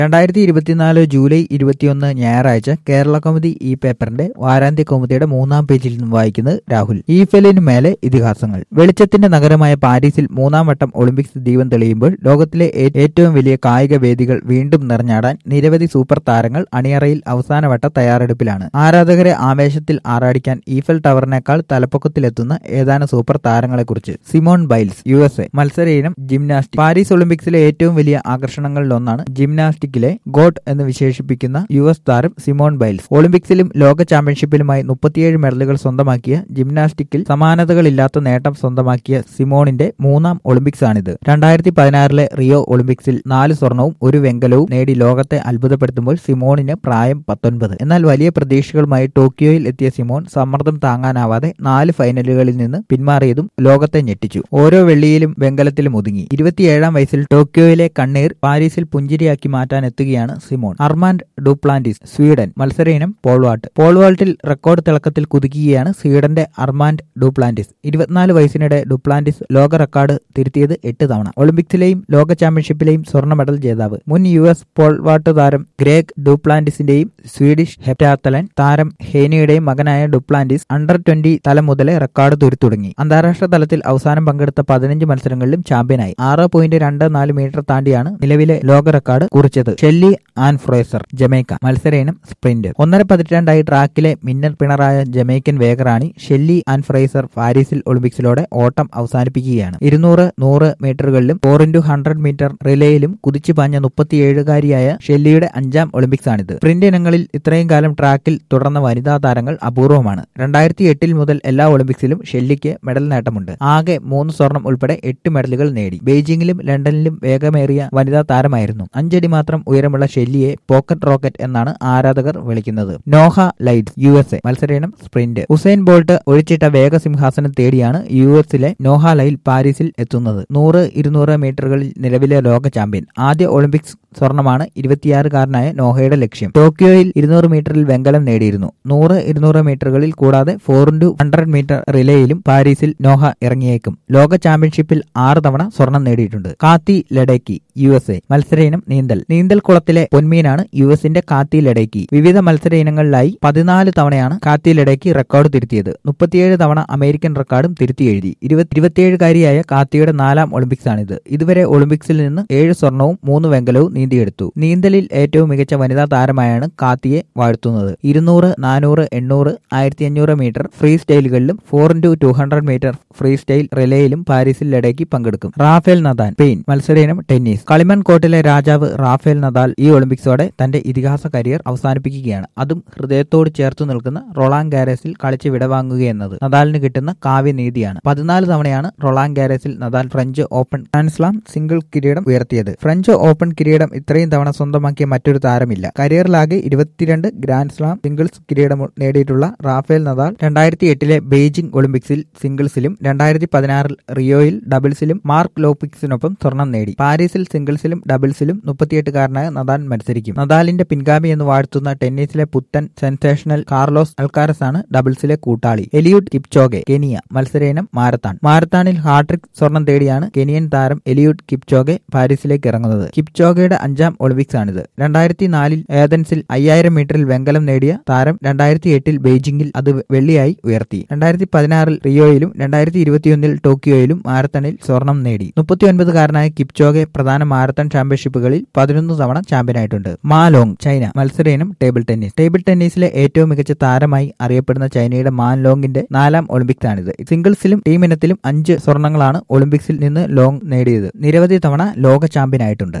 രണ്ടായിരത്തി ഇരുപത്തിനാല് ജൂലൈ ഇരുപത്തിയൊന്ന് ഞായറാഴ്ച കേരള കൗമുദി ഈ പേപ്പറിന്റെ വാരാന്ത്യ കൗമുദിയുടെ മൂന്നാം പേജിൽ നിന്നും വായിക്കുന്നത് രാഹുൽ ഈഫലിനു മേലെ ഇതിഹാസങ്ങൾ വെളിച്ചത്തിന്റെ നഗരമായ പാരീസിൽ മൂന്നാം വട്ടം ഒളിമ്പിക്സ് ദീപം തെളിയുമ്പോൾ ലോകത്തിലെ ഏ- ഏറ്റവും വലിയ കായിക വേദികൾ വീണ്ടും നിറഞ്ഞാടാൻ നിരവധി സൂപ്പർ താരങ്ങൾ അണിയറയിൽ അവസാനവട്ട തയ്യാറെടുപ്പിലാണ് ആരാധകരെ ആവേശത്തിൽ ആറാടിക്കാൻ ഈഫൽ ടവറിനേക്കാൾ തലപ്പൊക്കത്തിലെത്തുന്ന ഏതാനും സൂപ്പർ താരങ്ങളെക്കുറിച്ച് Simone Biles U S A മത്സര ഇനം ജിംനാസ്റ്റിക് പാരീസ് ഒളിമ്പിക്സിലെ ഏറ്റവും വലിയ ആകർഷണങ്ങളിലൊന്നാണ് ജിംനാസ്റ്റിക്കിലെ ഗോട്ട് എന്ന് വിശേഷിപ്പിക്കുന്ന യു എസ് താരം സിമോൺ ബൈൽസ് ഒളിമ്പിക്സിലും ലോക ചാമ്പ്യൻഷിപ്പിലുമായി മുപ്പത്തിയേഴ് മെഡലുകൾ സ്വന്തമാക്കിയ ജിംനാസ്റ്റിക്കിൽ സമാനതകളില്ലാത്ത നേട്ടം സ്വന്തമാക്കിയ സിമോണിന്റെ മൂന്നാം ഒളിമ്പിക്സ് ആണിത് രണ്ടായിരത്തി പതിനാറിലെ റിയോ ഒളിമ്പിക്സിൽ നാല് സ്വർണവും ഒരു വെങ്കലവും നേടി ലോകത്തെ അത്ഭുതപ്പെടുത്തുമ്പോൾ സിമോണിന് പ്രായം പത്തൊൻപത് എന്നാൽ വലിയ പ്രതീക്ഷകളുമായി ടോക്കിയോയിൽ എത്തിയ സിമോൺ സമ്മർദ്ദം താങ്ങാനാവാതെ നാല് ഫൈനലുകളിൽ നിന്ന് പിന്മാറിയതും ലോകത്തെ ഞെട്ടിച്ചു ഓരോ വെള്ളിയിലും വെങ്കലത്തിലും ഒതുങ്ങി ഇരുപത്തിയേഴാം വയസ്സിൽ ടോക്കിയോയിലെ കണ്ണീർ പാരീസിൽ പുഞ്ചിരിയാക്കി മാറ്റാൻ എത്തുകയാണ് സിമോൺ അർമാൻഡ് ഡുപ്ലാന്റിസ് സ്വീഡൻ മത്സര ഇനം പോൾവാൾട്ട് പോൾവാൾട്ടിൽ റെക്കോർഡ് തിളക്കത്തിൽ കുതുക്കുകയാണ് സ്വീഡന്റെ അർമാൻഡ് ഡുപ്ലാന്റിസ് ഇരുപത്തിനാല് വയസ്സിനിടെ ഡുപ്ലാന്റിസ് ലോക റെക്കോർഡ് തിരുത്തിയത് എട്ട് തവണ ഒളിമ്പിക്സിലെയും ലോക ചാമ്പ്യൻഷിപ്പിലെയും സ്വർണ്ണ മെഡൽ ജേതാവ് മുൻ യു എസ് പോൾവാൾട്ട് താരം ഗ്രേഗ് ഡുപ്ലാന്റിസിന്റെയും സ്വീഡിഷ് ഹെപ്റ്റാത്തലൻ താരം ഹേനിയുടെയും മകനായ ഡുപ്ലാന്റിസ് അണ്ടർ ട്വന്റി തലം മുതലേ റെക്കോർഡ് തുരുത്തുടങ്ങി തുടങ്ങി അന്താരാഷ്ട്ര തലത്തിൽ അവസാനം പങ്കെടുത്ത പതിനഞ്ച് മത്സരങ്ങളിലും ചാമ്പ്യനായി ആറ് പോയിന്റ് രണ്ട് നാല് മീറ്റർ താണ്ടിയാണ് നിലവിലെ ലോക റെക്കോർഡ് കുറിച്ചത് ഷെല്ലി ആൻ ഫ്രേസർ ജമൈക്ക മത്സര ഇനം സ്പ്രിന്റ് ഒന്നര പതിറ്റാണ്ടായി ട്രാക്കിലെ മിന്നൽ പിണറായ ജമൈക്കൻ വേഗറാണി ഷെല്ലി ആൻ ഫ്രേസർ പാരീസിൽ ഒളിമ്പിക്സിലൂടെ ഓട്ടം അവസാനിപ്പിക്കുകയാണ് ഇരുന്നൂറ് നൂറ് മീറ്ററുകളിലും ഫോർ ഇന്റു ഹൺഡ്രഡ് മീറ്റർ റിലേയിലും കുതിച്ചു പാഞ്ഞ മുപ്പത്തിയേഴുകാരിയായ ഷെല്ലിയുടെ അഞ്ചാം ഒളിമ്പിക്സ് ആണിത് സ്പ്രിന്റ് ഇനങ്ങളിൽ ഇത്രയും കാലം ട്രാക്കിൽ തുടർന്ന വനിതാ താരങ്ങൾ അപൂർവമാണ് രണ്ടായിരത്തി എട്ടിൽ മുതൽ എല്ലാ ഒളിമ്പിക്സിലും ഷെല്ലിക്ക് മെഡൽ നേട്ടമുണ്ട് ആകെ മൂന്ന് സ്വർണം ഉൾപ്പെടെ എട്ട് മെഡലുകൾ നേടി ബെയ്ജിംഗിലും ലണ്ടനിലും വേഗമേറിയ വനിതാ താരമായിരുന്നു അഞ്ചടി മാത്രം ഉയരമുള്ള ഷെല്ലിയെ പോക്കറ്റ് റോക്കറ്റ് എന്നാണ് ആരാധകർ വിളിക്കുന്നത് Noah Lyles U S A മത്സരം സ്പ്രിന്റ് ഉസൈൻ ബോൾട്ട് ഒഴിച്ചിട്ട വേഗസിംഹാസനം തേടിയാണ് യു എസിലെ നോഹ ലൈൽ പാരീസിൽ എത്തുന്നത് നൂറ് ഇരുന്നൂറ് മീറ്ററുകളിൽ നിലവിലെ ലോക ചാമ്പ്യൻ ആദ്യ ഒളിമ്പിക്സ് സ്വർണമാണ് ഇരുപത്തിയാറുകാരനായ നോഹയുടെ ലക്ഷ്യം ടോക്കിയോയിൽ ഇരുന്നൂറ് മീറ്ററിൽ വെങ്കലം നേടിയിരുന്നു നൂറ് ഇരുന്നൂറ് മീറ്ററുകളിൽ കൂടാതെ ഫോർ ഇന്റു ഹൺഡ്രഡ് മീറ്റർ റിലേയിലും പാരീസിൽ നോഹ ഇറങ്ങിയേക്കും ലോക ചാമ്പ്യൻഷിപ്പിൽ ആറ് തവണ സ്വർണം നേടിയിട്ടുണ്ട് Katie Ledecky U S A മത്സര ഇനം നീന്തൽ നീന്തൽ കുളത്തിലെ പൊന്മീനാണ് യു എസിന്റെ കാത്തി ലഡേക്കി വിവിധ മത്സര ഇനങ്ങളിലായി പതിനാല് തവണയാണ് കാത്തി ലഡേക്കി റെക്കോർഡ് തിരുത്തിയത് മുപ്പത്തിയേഴ് തവണ അമേരിക്കൻ റെക്കോർഡും തിരുത്തി എഴുതി ഇരുപത്തി ഇരുപത്തിയേഴുകാരിയായ കാത്തിയുടെ നാലാം ഒളിമ്പിക്സ് ആണിത് ഇതുവരെ ഒളിമ്പിക്സിൽ നിന്ന് ഏഴ് സ്വർണവും മൂന്ന് വെങ്കലവും നീന്തിയെടുത്തു നീന്തലിൽ ഏറ്റവും മികച്ച വനിതാ താരമായാണ് കാത്തിയെ വാഴ്ത്തുന്നത് ഇരുന്നൂറ് നാനൂറ് എണ്ണൂറ് ആയിരത്തി അഞ്ഞൂറ് മീറ്റർ ഫ്രീ സ്റ്റൈലുകളിലും four into two hundred metre free style റിലേയിലും പാരീസിൽ ലഡേക്ക് പങ്കെടുക്കും റാഫേൽ നദാൻ സ്പെയിൻ മത്സര ഇനം ടെന്നീസ് കളിമൺ കോർട്ടിലെ രാജാവ് റാഫേൽ നദാൽ ഈ ഒളിമ്പിക്സോടെ തന്റെ ഇതിഹാസ കരിയർ അവസാനിപ്പിക്കുകയാണ് അതും ഹൃദയത്തോട് ചേർത്ത് നിൽക്കുന്ന റൊളാൻ ഗാരസിൽ കളിച്ച് വിടവാങ്ങുകയെന്നത് നദാലിന് കിട്ടുന്ന കാവ്യനീതിയാണ് പതിനാല് തവണയാണ് റൊളാൻ ഗാരസിൽ Nadal French Open grand slam single കിരീടം ഉയർത്തിയത് ഫ്രഞ്ച് ഓപ്പൺ കിരീടം ഇത്രയും തവണ സ്വന്തമാക്കിയ മറ്റൊരു താരമില്ല കരിയറിലാകെ ഇരുപത്തിരണ്ട് ഗ്രാൻഡ് സ്ലാം സിംഗിൾസ് കിരീടം നേടിയിട്ടുള്ള റാഫേൽ നദാൽ രണ്ടായിരത്തി എട്ടിലെ ബെയ്ജിംഗ് ഒളിമ്പിക്സിൽ സിംഗിൾസിലും രണ്ടായിരത്തി പതിനാറിൽ റിയോയിൽ ഡബിൾസിലും മാർക്ക് ലോപ്പിക്സിനൊപ്പം സ്വർണം നേടി പാരീസിൽ സിംഗിൾസിലും ഡബിൾസിലും മുപ്പത്തിയെട്ടുകാരനായ നദാൽ മത്സരിക്കും നദാലിന്റെ പിൻഗാമി എന്ന് വാഴ്ത്തുന്ന ടെന്നീസിലെ പുത്തൻ സെൻസേഷണൽ കാർലോസ് അൽക്കാരസ് ആണ് ഡബിൾസിലെ കൂട്ടാളി എലിയുഡ് കിപ്ചോഗെ കെനിയ മത്സരയിനം മാരത്താൺ മാരത്താണിൽ ഹാട്രിക് സ്വർണം തേടിയാണ് കെനിയൻ താരം എലിയുഡ് കിപ്ചോഗെ പാരീസിലേക്ക് ഇറങ്ങുന്നത് കിപ്ചോഗയുടെ അഞ്ചാം ഒളിമ്പിക്സ് ആണിത് രണ്ടായിരത്തി നാലിൽ ഏതൻസിൽ അയ്യായിരം മീറ്ററിൽ വെങ്കലം നേടിയ താരം രണ്ടായിരത്തി എട്ടിൽ ബെയ്ജിംഗിൽ അത് വെള്ളിയായി ഉയർത്തി രണ്ടായിരത്തി പതിനാറിൽ റിയോയിലും രണ്ടായിരത്തി ഇരുപത്തിയൊന്നിൽ ടോക്കിയോയിലും മാരത്തണിൽ സ്വർണം നേടി മുപ്പത്തിയൊൻപതുകാരനായ കിപ്ചോഗെ പ്രധാന മാരത്തൺ ചാമ്പ്യൻഷിപ്പുകളിൽ പതിനൊന്ന് തവണ ചാമ്പ്യനായിട്ടുണ്ട് മാലോങ് ചൈന മത്സര ഇനം ടേബിൾ ടെന്നീസ് ടേബിൾ ടെന്നീസിലെ ഏറ്റവും മികച്ച താരമായി അറിയപ്പെടുന്ന ചൈനയുടെ മാൻ ലോങ്ങിന്റെ നാലാം ഒളിമ്പിക്സ് ആണിത് സിംഗിൾസിലും ടീം ഇനത്തിലും അഞ്ച് സ്വർണങ്ങളാണ് ഒളിമ്പിക്സിൽ നിന്ന് ലോങ് നേടിയത് നിരവധി തവണ ലോക ചാമ്പ്യനായിട്ടുണ്ട്